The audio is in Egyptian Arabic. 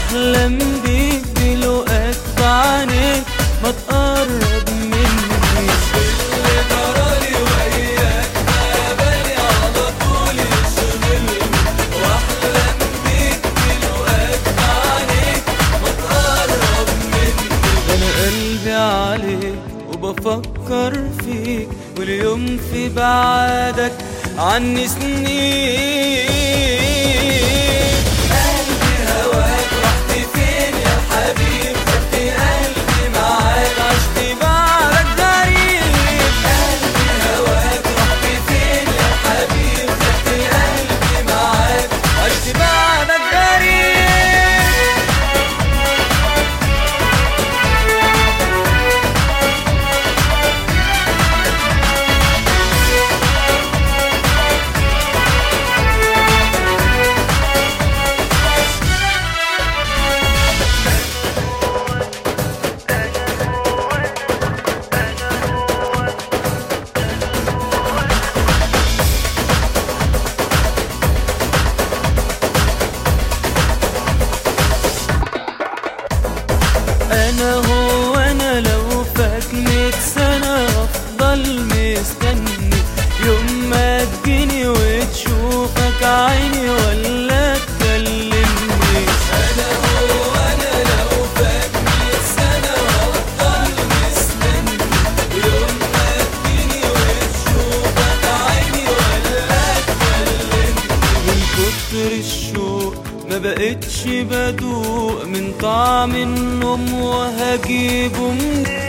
واحلم بيك بلقاك بعينيك ما تقرب مني اللي جرالي وياك ما بالي على طول يشغلني واحلم بيك بلقاك بعينيك ما تقرب مني انا قلبي عليك وبفكر فيك واليوم في بعدك عني سنين قلبي هواك رحت فين يا حبيب خدت قلبي معاك عشت بعدك غريب قلبي هواك رحت فين يا حبيب خدت قلبي معاك عشت بعدك غريب انا هو انا لو فات مية سنة افضل مستني يوم ما تجيني وتشوفك عيني ولا تكلمني انا هو انا لو فات مية سنة هفضل مستني يوم ما تجيني وتشوفك عيني ولا تكلمني من كتر الشوق ما بقتش بدوق من طعم النوم وهجيبه منين